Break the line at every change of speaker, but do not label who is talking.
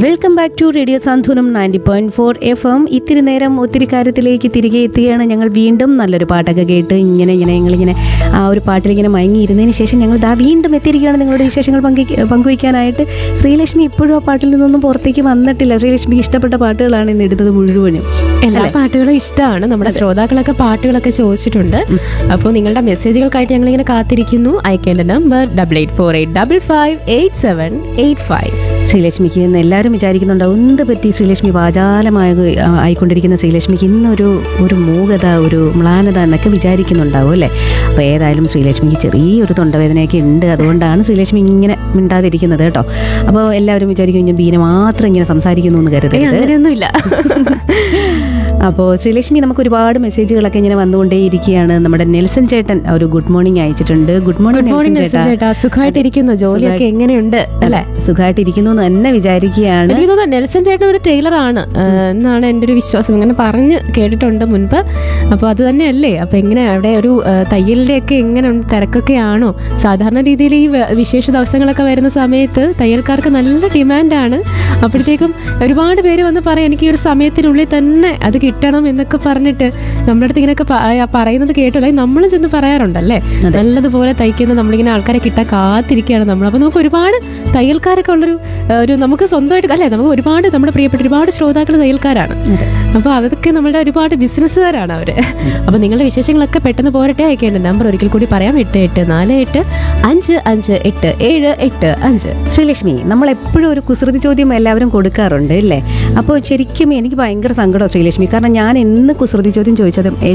welcome back to radio Santhwanam ninety point four F M ഇത്തിരി നേരം ഒത്തിരി കാര്യത്തിലേക്ക് തിരികെ എത്തുകയാണ് ഞങ്ങൾ വീണ്ടും നല്ലൊരു പാട്ടൊക്കെ കേട്ട് ഇങ്ങനെ ഇങ്ങനെ ഞങ്ങളിങ്ങനെ ആ ഒരു പാട്ടിലിങ്ങനെ മയങ്ങിയിരുന്നതിന് ശേഷം ഞങ്ങൾ ദാ വീണ്ടും എത്തിയിരിക്കുകയാണ് നിങ്ങളുടെ വിശേഷങ്ങൾ പങ്കു പങ്കുവയ്ക്കാനായിട്ട് ശ്രീലക്ഷ്മി ഇപ്പോഴും ആ പാട്ടിൽ നിന്നൊന്നും പുറത്തേക്ക് വന്നിട്ടില്ല ശ്രീലക്ഷ്മിക്ക് ഇഷ്ടപ്പെട്ട പാട്ടുകളാണ് ഇന്ന് എടുത്തത് മുഴുവനും
എല്ലാ പാട്ടുകളും ഇഷ്ടമാണ് നമ്മുടെ ശ്രോതാക്കളൊക്കെ പാട്ടുകളൊക്കെ ചോദിച്ചിട്ടുണ്ട് അപ്പോൾ നിങ്ങളുടെ മെസ്സേജുകൾക്കായിട്ട് ഞങ്ങൾ ഇങ്ങനെ കാത്തിരിക്കുന്നു അയക്കേണ്ട number double eight four eight double five eight seven eight five
ശ്രീലക്ഷ്മിക്ക് എന്ന് എല്ലാവരും വിചാരിക്കുന്നുണ്ടാവും എന്ത് പറ്റി ശ്രീലക്ഷ്മി വാചാലമായ ആയിക്കൊണ്ടിരിക്കുന്ന ശ്രീലക്ഷ്മിക്ക് ഇന്നൊരു ഒരു മൂകത ഒരു മ്ലാനത എന്നൊക്കെ വിചാരിക്കുന്നുണ്ടാവും അല്ലേ അപ്പോൾ ഏതായാലും ശ്രീലക്ഷ്മിക്ക് ചെറിയൊരു തൊണ്ടവേദനയൊക്കെ ഉണ്ട് അതുകൊണ്ടാണ് ശ്രീലക്ഷ്മി ഇങ്ങനെ മിണ്ടാതിരിക്കുന്നത് കേട്ടോ അപ്പോൾ എല്ലാവരും വിചാരിക്കും ഇങ്ങനെ ബീന മാത്രം ഇങ്ങനെ സംസാരിക്കുന്നു എന്ന്
ഏയ്
കരുതരുത്
അങ്ങനെയൊന്നുമില്ല
അപ്പോൾ ശ്രീലക്ഷ്മി നമുക്ക് ഒരുപാട് മെസ്സേജുകളൊക്കെ ഇങ്ങനെ വന്നുകൊണ്ടേയിരിക്കുകയാണ് നമ്മുടെ നെൽസൺ ചേട്ടൻ ഒരു ഗുഡ് മോർണിംഗ് അയച്ചിട്ടുണ്ട് good
good
morning
morning
Nelson
Nelson
ചേട്ടാ
ചേട്ടാ സുഖമായിട്ടിരിക്കുന്നു ജോലിയൊക്കെ എങ്ങനെയുണ്ട് അല്ലേ
സുഖമായിട്ടിരിക്കുന്നു എന്ന് തന്നെ വിചാരിക്കുകയാണ്
എനിക്ക് തോന്നുന്നു നെൽസൺ ചേട്ടൻ ഒരു ടൈലറാണ് എന്നാണ് എൻ്റെ ഒരു വിശ്വാസം ഇങ്ങനെ പറഞ്ഞ് കേട്ടിട്ടുണ്ട് മുൻപ് അപ്പോൾ അത് തന്നെയല്ലേ അപ്പോൾ എങ്ങനെ അവിടെ ഒരു ആ, തയ്യലിൻ്റെ ഒക്കെ എങ്ങനെ ഉണ്ട് തിരക്കൊക്കെ ആണോ സാധാരണ രീതിയിൽ ഈ വ- വിശേഷ ദിവസങ്ങളൊക്കെ വരുന്ന സമയത്ത് തയ്യൽക്കാർക്ക് നല്ല ഡിമാൻഡാണ് അപ്പോഴത്തേക്കും ഒരുപാട് പേര് വന്ന് പറയും എനിക്ക് ഈ ഒരു സമയത്തിനുള്ളിൽ തന്നെ അത് കിട്ടണം എന്നൊക്കെ പറഞ്ഞിട്ട് നമ്മുടെ അടുത്ത് ഇങ്ങനെയൊക്കെ പ- ആ, പറയുന്നത് കേട്ടല്ലോ നമ്മളും ചെന്ന് പറയാറുണ്ടല്ലേ നല്ലതുപോലെ തയ്ക്കുന്ന നമ്മളിങ്ങനെ ആൾക്കാരെ കിട്ടാൻ കാത്തിരിക്കുകയാണ് നമ്മൾ അപ്പോൾ നമുക്ക് ഒരുപാട് തയ്യൽക്കാരൊക്കെ ഉള്ളൊരു ആ, ഒരു നമുക്ക് സ്വന്തമായിട്ട് അല്ലേ നമുക്ക് ഒരുപാട് നമ്മുടെ പ്രിയപ്പെട്ട ഒരുപാട് ശ്രോതാക്കൾ തയ്യൽക്കാരാണ് അപ്പോൾ അതൊക്കെ നമ്മുടെ ഒരുപാട് ബിസിനസ്സുകാരാണ് അവർ അപ്പോൾ നിങ്ങളുടെ വിശേഷങ്ങളൊക്കെ പെട്ടെന്ന് പോരട്ടെ അയക്കേണ്ട നമ്പർ ഒരിക്കൽ കൂടി പറയാം എട്ട് എട്ട് നാല് എട്ട് അഞ്ച് അഞ്ച് എട്ട് ഏഴ് എട്ട് അഞ്ച്
ശ്രീലക്ഷ്മി നമ്മൾ എപ്പോഴും ഒരു കുസൃതി ചോദ്യം എല്ലാവരും കൊടുക്കാറുണ്ട് അല്ലേ അപ്പോൾ ശരിക്കും എനിക്ക് ഭയങ്കര സങ്കടമാണ് ശ്രീലക്ഷ്മി കാരണം ഞാൻ എന്ന് കുസൃതി ചോദ്യം ചോദിച്ചതും